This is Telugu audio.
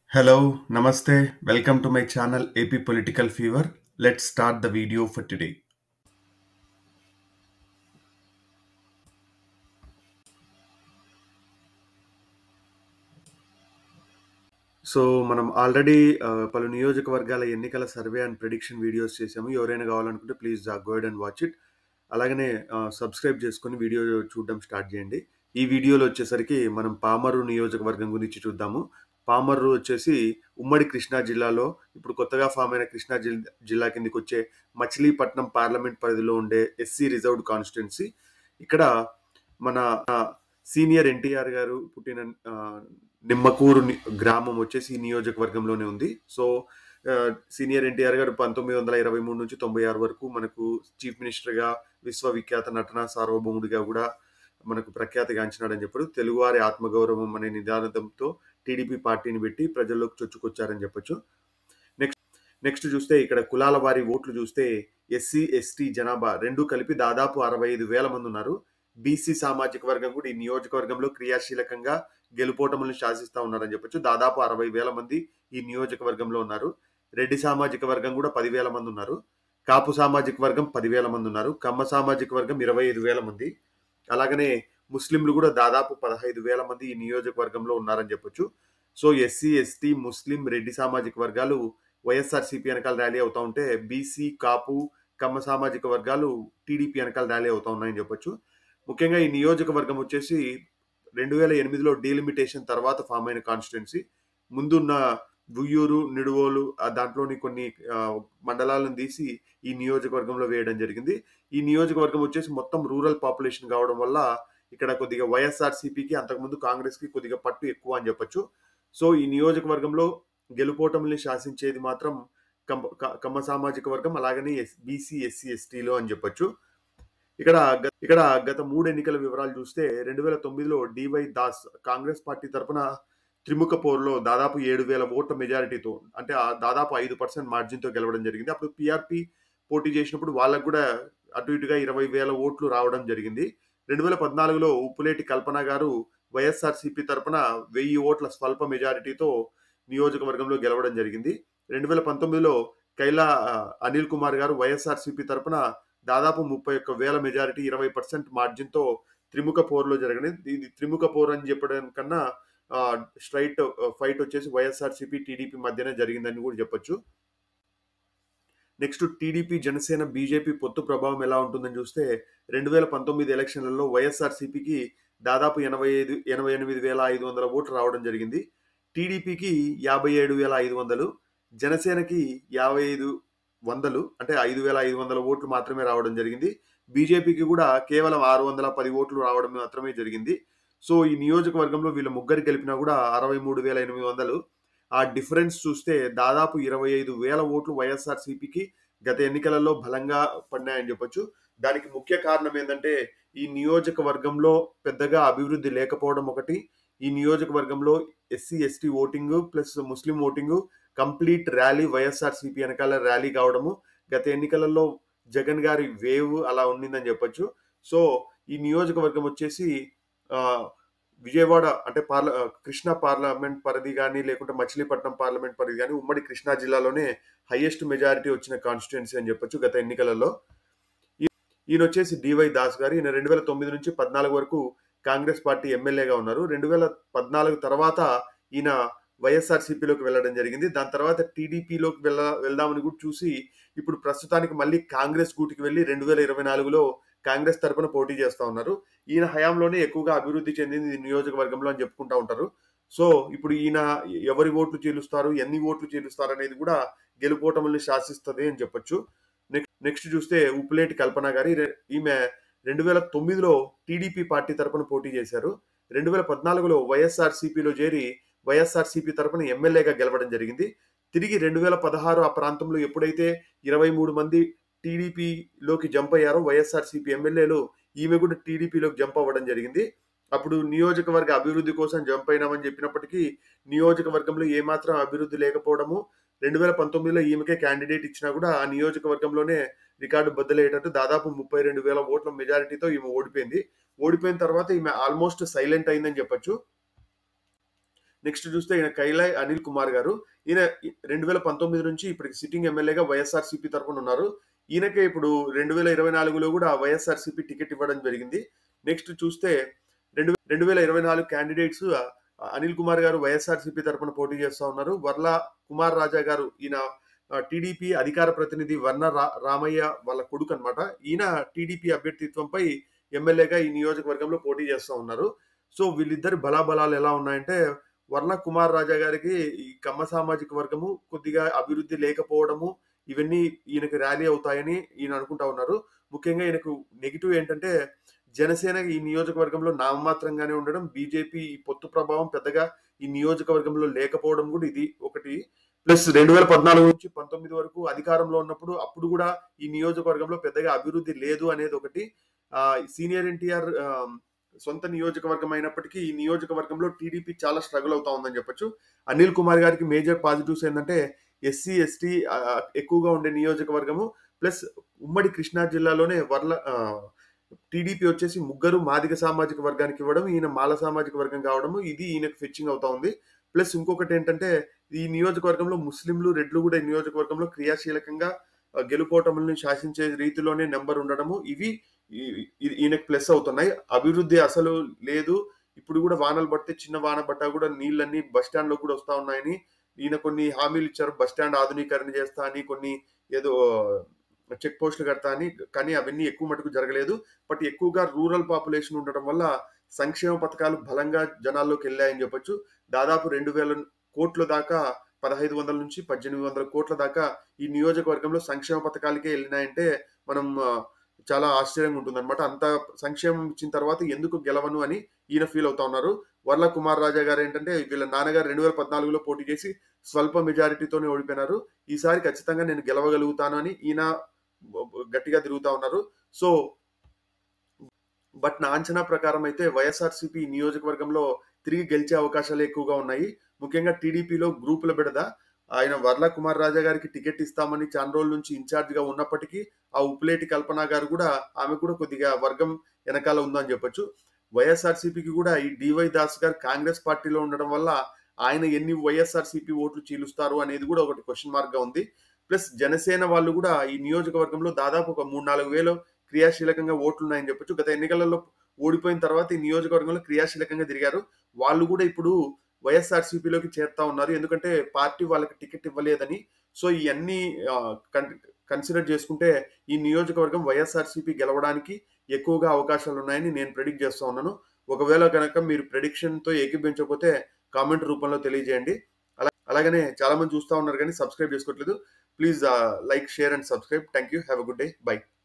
Hello, Namaste. Welcome to my channel AP Political Fever. Let's start the video for today. So మనం ఆల్రెడీ ఆహ్, పలు నియోజకవర్గాల ఎన్నికల సర్వే అండ్ ప్రిడిక్షన్ వీడియోస్ చేసాము. ఎవరైనా కావాలనుకుంటే please ah, go ahead and watch it. అలాగనే ఆహ్, సబ్స్క్రైబ్ చేసుకొని వీడియో చూడడం స్టార్ట్ చేయండి. ఈ వీడియోలో వచ్చేసరికి మనం పామర్రు నియోజకవర్గం గురించి చూద్దాము. పామర్రు వచ్చేసి ఉమ్మడి కృష్ణా జిల్లాలో ఇప్పుడు కొత్తగా ఫామ్ అయిన కృష్ణా జిల్ జిల్లా కిందకొచ్చే మచిలీపట్నం పార్లమెంట్ పరిధిలో ఉండే ఎస్సీ రిజర్వ్డ్ కాన్స్టిట్యుయెన్సీ. ఇక్కడ మన ఆహ్, సీనియర్ ఎన్టీఆర్ గారు పుట్టిన ఆహ్, నిమ్మకూరు ని గ్రామం వచ్చేసి ఈ నియోజకవర్గంలోనే ఉంది. సో, ఆహ్, సీనియర్ ఎన్టీఆర్ గారు 1923 నుంచి 96 వరకు మనకు చీఫ్ మినిస్టర్‌గా విశ్వవిఖ్యాత నటనా సార్వభౌముడిగా గూడా మనకు ప్రఖ్యాతిగాంచినాడని చెప్పారు. తెలుగువారి ఆత్మగౌరవం అనే నినాదంతో టీడీపీ పార్టీని పెట్టి ప్రజల్లోకి చొచ్చుకొచ్చారని చెప్పొచ్చు. నెక్స్ట్ నెక్స్ట్ చూస్తే ఇక్కడ కులాల వారి ఓట్లు చూస్తే ఎస్సీ, ఎస్టీ జనాభా 2 కలిపి దాదాపు 65,000 మందున్నారు. బీసీ సామాజిక వర్గం కూడా ఈ నియోజకవర్గంలో క్రియాశీలకంగా గెలుపోటములను శాసిస్తా ఉన్నారని చెప్పొచ్చు. దాదాపు 60,000 మంది ఈ నియోజకవర్గంలో ఉన్నారు. రెడ్డి సామాజిక వర్గం కూడా 10,000 మందున్నారు. కాపు సామాజిక వర్గం 10,000 మందున్నారు. కమ్మ సామాజిక వర్గం 25,000 మంది. అలాగనే ముస్లింలు కూడా దాదాపు 15,000 మంది ఈ నియోజకవర్గంలో ఉన్నారని చెప్పొచ్చు. సో, ఎస్సీ, ఎస్టీ, ముస్లిం, రెడ్డి సామాజిక వర్గాలు వైఎస్ఆర్‌సీపీ ఎనకాల ర్యాలీ అవుతా ఉంటే బీసీ, కాపు, కమ్మ సామాజిక వర్గాలు టీడీపీ ఎనకాల ర్యాలీ అవుతా ఉన్నాయని చెప్పొచ్చు. ముఖ్యంగా ఈ నియోజకవర్గం వచ్చేసి 2008లో డీలిమిటేషన్ తర్వాత ఫామ్ అయిన కాన్స్టిట్యుయెన్సీ. ముందున్న ఉయ్యూరు, నిడువోలు ఆహ్, దాంట్లోని కొన్ని ఆహ్, మండలాలను తీసి ఈ నియోజకవర్గంలో వేయడం జరిగింది. ఈ నియోజకవర్గం వచ్చేసి మొత్తం రూరల్ పాపులేషన్ కావడం వల్ల ఇక్కడ కొద్దిగా వైఎస్ఆర్‌సీపీకి అంతకుముందు కాంగ్రెస్‌కి కొద్దిగా పట్టు ఎక్కువ అని చెప్పొచ్చు. సో, ఈ నియోజకవర్గంలో గెలుపోటముల్ని శాసించేది మాత్రం కం క కమ్మ సామాజిక వర్గం అలాగనే ఎస్ బీసీ, ఎస్సీ, ఎస్టీలు అని చెప్పొచ్చు. ఇక్కడ గ ఇక్కడ గత 3 ఎన్నికల వివరాలు చూస్తే 2009లో డీవై దాస్ కాంగ్రెస్ పార్టీ తరపున త్రిముఖ పోరులో దాదాపు 7,000 ఓట్ల మెజారిటీతో అంటే ఆహ్, దాదాపు 5% మార్జిన్‌తో గెలవడం జరిగింది. అప్పుడు పీఆర్‌పీ పోటీ చేసినప్పుడు వాళ్ళకి కూడా అటు ఇటుగా 20,000 ఓట్లు రావడం జరిగింది. 2014లో ఉప్పులేటి కల్పన గారు వైఎస్ఆర్‌సీపీ తరపున 1000 ఓట్ల స్వల్ప మెజారిటీతో నియోజకవర్గంలో గెలవడం జరిగింది. 2019లో కైలా ఆహ్, అనిల్ కుమార్ గారు వైఎస్ఆర్‌సీపీ తరపున దాదాపు 31,000 మెజారిటీ 20% మార్జిన్‌తో త్రిముఖ పోరులో జరగడం ఇది త్రిముఖ పోరు అని చెప్పడం కన్నా ఆహ్, స్ట్రెయిట్ ఆహ్, ఫైట్ వచ్చేసి వైఎస్ఆర్‌సీపీ, టీడీపీ మధ్యనే జరిగిందని కూడా చెప్పొచ్చు. నెక్స్ట్ టీడీపీ, జనసేన, బీజేపీ పొత్తు ప్రభావం ఎలా ఉంటుందని చూస్తే 2019 ఎలక్షన్‌లలో వైఎస్ఆర్‌సీపీకి దాదాపు 85 88,500 ఓట్లు రావడం జరిగింది. టీడీపీకి 57,500 జనసేనకి 5,500 అంటే 5,500 ఓట్లు మాత్రమే రావడం జరిగింది. బీజేపీకి కూడా కేవలం 610 ఓట్లు రావడం మాత్రమే జరిగింది. సో, ఈ నియోజకవర్గంలో వీళ్ళ ముగ్గురు గెలిపినా కూడా 63,800 ఆ డిఫరెన్స్ చూస్తే దాదాపు 25,000 ఓట్లు వైఎస్ఆర్‌సీపీకి గత ఎన్నికలలో బలంగా పడినాయని చెప్పొచ్చు. దానికి ముఖ్య కారణం ఏందంటే ఈ నియోజకవర్గంలో పెద్దగా అభివృద్ధి లేకపోవడం ఒకటి. ఈ నియోజకవర్గంలో ఎస్సీ, ఎస్టీ ఓటింగు ప్లస్ ముస్లిం ఓటింగు కంప్లీట్ ర్యాలీ వైఎస్ఆర్‌సీపీ ఎనకాల ర్యాలీ కావడము. గత ఎన్నికలలో జగన్ గారి వేవ్ అలా ఉండిందని చెప్పొచ్చు. సో, ఈ నియోజకవర్గం వచ్చేసి ఆహ్, విజయవాడ అంటే పార్ల ఆహ్, కృష్ణా పార్లమెంట్ పరిధి గాని, లేకుంటే మచిలీపట్నం పార్లమెంట్ పరిధి గాని ఉమ్మడి కృష్ణా జిల్లాలోనే హైయెస్ట్ మెజారిటీ వచ్చిన కాన్స్టిట్యుయెన్సీ అని చెప్పొచ్చు గత ఎన్నికలలో. ఈ ఈయనొచ్చేసి డీవై దాస్ గారు. ఈయన 2009 నుంచి 14 వరకు కాంగ్రెస్ పార్టీ ఎమ్మెల్యేగా ఉన్నారు. 2014 తర్వాత ఈయన వైఎస్ఆర్‌సీపీలోకి వెళ్ళడం జరిగింది. దాని తర్వాత టీడీపీలోకి వెళ్ళ వెళ్దామని కూడా చూసి ఇప్పుడు ప్రస్తుతానికి మళ్ళీ కాంగ్రెస్ గూటికి వెళ్లి 2024లో కాంగ్రెస్ తరపున పోటీ చేస్తా ఉన్నారు. ఈయన హయాంలోనే ఎక్కువగా అభివృద్ధి చెందింది ఈ నియోజకవర్గంలో అని చెప్పుకుంటా ఉంటారు. సో, ఇప్పుడు ఈయన ఎవరి ఓట్లు చీలుస్తారు, ఎన్ని ఓట్లు చీలుస్తారు అనేది కూడా గెలుపోటముల్ని శాసిస్తది అని చెప్పొచ్చు. నెక్స్ట్ నెక్స్ట్ చూస్తే ఉప్పులేటి కల్పన గారు. రె ఈమె 2009లో టీడీపీ పార్టీ తరపున పోటీ చేశారు. 2014లో వైఎస్ఆర్‌సీపీలో చేరి వైఎస్ఆర్‌సీపీ తరపున ఎమ్మెల్యేగా గెలవడం జరిగింది. తిరిగి 2016 ఆ ప్రాంతంలో ఎప్పుడైతే 23 మంది టీడీపీలోకి జంప్ అయ్యారో వైఎస్ఆర్‌సీపీ ఎమ్మెల్యేలు ఈమె కూడా టీడీపీలోకి జంప్ అవ్వడం జరిగింది. అప్పుడు నియోజకవర్గ అభివృద్ధి కోసం జంప్ అయినామని చెప్పినప్పటికీ నియోజకవర్గంలో ఏమాత్రం అభివృద్ధి లేకపోవడము 2019లో ఈమెకే క్యాండిడేట్ ఇచ్చినా కూడా ఆ నియోజకవర్గంలోనే రికార్డు బద్దలయ్యేటట్టు దాదాపు 32,000 ఓట్ల మెజారిటీతో ఈమె ఓడిపోయింది. ఓడిపోయిన తర్వాత ఈమె ఆల్మోస్ట్ సైలెంట్ అయిందని చెప్పొచ్చు. నెక్స్ట్ చూస్తే ఈయన కైలాయ్ అనిల్ కుమార్ గారు ఈయన రెండు వేల పంతొమ్మిది నుంచి ఇప్పటికి సిట్టింగ్ ఎమ్మెల్యేగా వైఎస్ఆర్సీపీ తరఫున ఉన్నారు ఈయనకే ఇప్పుడు రెండు వేల ఇరవై నాలుగులో కూడా వైఎస్ఆర్సీపీ టికెట్ ఇవ్వడం జరిగింది నెక్స్ట్ చూస్తే రెండు రెండు వేల ఇరవై నాలుగు క్యాండిడేట్స్ అనిల్ కుమార్ గారు వైఎస్ఆర్సీపీ తరఫున పోటీ చేస్తూ ఉన్నారు వర్ల కుమార్ రాజా గారు ఈయన టీడీపీ అధికార ప్రతినిధి వర్ణ రా- రామయ్య వాళ్ళ కొడుకు అనమాట ఈయన టీడీపీ అభ్యర్థిత్వంపై ఎమ్మెల్యేగా ఈ నియోజకవర్గంలో పోటీ చేస్తూ ఉన్నారు సో వీళ్ళిద్దరి బలాబలాలు ఎలా ఉన్నాయంటే వర్ణ కుమార్ రాజా గారికి ఈ కమ్మ సామాజిక వర్గము కొద్దిగా అభివృద్ధి లేకపోవడము ఇవన్నీ ఈయనకి ర్యాలీ అవుతాయని ఈయన అనుకుంటా ఉన్నారు ముఖ్యంగా ఈయనకు నెగిటివ్ ఏంటంటే జనసేన ఈ నియోజకవర్గంలో నామమాత్రంగానే ఉండడం బీజేపీ ఈ పొత్తు ప్రభావం పెద్దగా ఈ నియోజకవర్గంలో లేకపోవడం కూడా ఇది ఒకటి ప్లస్ రెండు వేల పద్నాలుగు నుంచి పంతొమ్మిది వరకు అధికారంలో ఉన్నప్పుడు అప్పుడు కూడా ఈ నియోజకవర్గంలో పెద్దగా అభివృద్ధి లేదు అనేది ఒకటి ఆ, సీనియర్ ఎన్టీఆర్ ఆ, సొంత నియోజకవర్గం అయినప్పటికీ ఈ నియోజకవర్గంలో టీడీపీ చాలా స్ట్రగుల్ అవుతా ఉందని చెప్పొచ్చు అనిల్ కుమార్ గారికి మేజర్ పాజిటివ్స్ ఏంటంటే ఎస్సీ ఎస్టీ ఎక్కువగా ఉండే నియోజకవర్గము ప్లస్ ఉమ్మడి కృష్ణా జిల్లాలోనే వర్ల టీడీపీ వచ్చేసి ముగ్గురు మాదిగ సామాజిక వర్గానికి ఇవ్వడం ఈయన మాల సామాజిక వర్గం కావడము ఇది ఈయనకు ఫెచ్చింగ్ అవుతా ఉంది ప్లస్ ఇంకొకటి ఏంటంటే ఈ నియోజకవర్గంలో ముస్లింలు రెడ్లు కూడా ఈ నియోజకవర్గంలో క్రియాశీలకంగా ఆ, గెలుపోటములను శాసించే రీతిలోనే నెంబర్ ఉండడము ఇవి ఈ- ఈ- ఈయనకు ప్లస్ అవుతున్నాయి అభివృద్ధి అసలు లేదు ఇప్పుడు కూడా వానలు పడితే చిన్న వాన పడ్డా కూడా నీళ్ళన్నీ బస్ స్టాండ్ లో కూడా వస్తా ఉన్నాయని ఈయన కొన్ని హామీలు ఇచ్చారు బస్ స్టాండ్ ఆధునీకరణ చేస్తా అని కొన్ని ఏదో చెక్ పోస్టులు కడతా అని కానీ అవన్నీ ఎక్కువ మటుకు జరగలేదు బట్ ఎక్కువగా రూరల్ పాపులేషన్ ఉండడం వల్ల సంక్షేమ పథకాలు బలంగా జనాల్లోకి వెళ్ళాయని చెప్పొచ్చు దాదాపు రెండు వేల కోట్ల దాకా పదహైదు వందల నుంచి పద్దెనిమిది వందల కోట్ల దాకా ఈ నియోజకవర్గంలో సంక్షేమ పథకాలకే వెళ్ళినాయంటే మనం ఆ, చాలా ఆశ్చర్యంగా ఉంటుంది అనమాట అంత సంక్షేమం ఇచ్చిన తర్వాత ఎందుకు గెలవను అని ఈయన ఫీల్ అవుతా ఉన్నారు వర్ల కుమార్ రాజా గారు ఏంటంటే వీళ్ళ నాన్నగారు రెండు వేల పద్నాలుగులో పోటీ చేసి స్వల్ప మెజారిటీతోనే ఓడిపోయినారు ఈసారి ఖచ్చితంగా నేను గెలవగలుగుతాను అని ఈయన గట్టిగా తిరుగుతా ఉన్నారు సో బట్ నా అంచనా ప్రకారం అయితే వైఎస్ఆర్సీపీ నియోజకవర్గంలో తిరిగి గెలిచే అవకాశాలు ఎక్కువగా ఉన్నాయి ముఖ్యంగా టీడీపీలో గ్రూపుల బిడద ఆయన వర్ల కుమార్ రాజా గారికి టికెట్ ఇస్తామని చాలా రోజుల నుంచి ఇన్ఛార్జ్ గా ఉన్నప్పటికీ ఆ ఉప్పులేటి కల్పన గారు కూడా ఆమె కూడా కొద్దిగా వర్గం వెనకాల ఉందని చెప్పొచ్చు వైఎస్ఆర్సీపీకి కూడా ఈ డివై దాస్ గారు కాంగ్రెస్ పార్టీలో ఉండడం వల్ల ఆయన ఎన్ని వైఎస్ఆర్సీపీ ఓట్లు చీలుస్తారు అనేది కూడా ఒకటి క్వశ్చన్ మార్క్ గా ఉంది ప్లస్ జనసేన వాళ్ళు కూడా ఈ నియోజకవర్గంలో దాదాపు ఒక మూడు నాలుగు వేలు క్రియాశీలకంగా ఓట్లు ఉన్నాయని చెప్పొచ్చు గత ఎన్నికలలో ఓడిపోయిన తర్వాత ఈ నియోజకవర్గంలో క్రియాశీలకంగా తిరిగారు వాళ్ళు కూడా ఇప్పుడు వైఎస్ఆర్సీపీలోకి చేరుతా ఉన్నారు ఎందుకంటే పార్టీ వాళ్ళకి టికెట్ ఇవ్వలేదని సో ఇవన్నీ కన్సిడర్ చేసుకుంటే ఈ నియోజకవర్గం వైఎస్ఆర్సీపీ గెలవడానికి ఎక్కువగా అవకాశాలు ఉన్నాయని నేను ప్రెడిక్ట్ చేస్తా ఉన్నాను ఒకవేళ కనుక మీరు prediction తో ఏకీభించకపోతే కామెంట్ రూపంలో తెలియజేయండి అలా అలాగనే చాలా మంది చూస్తా ఉన్నారు కానీ సబ్స్క్రైబ్ చేసుకోవట్లేదు please like share and subscribe thank you have a good day by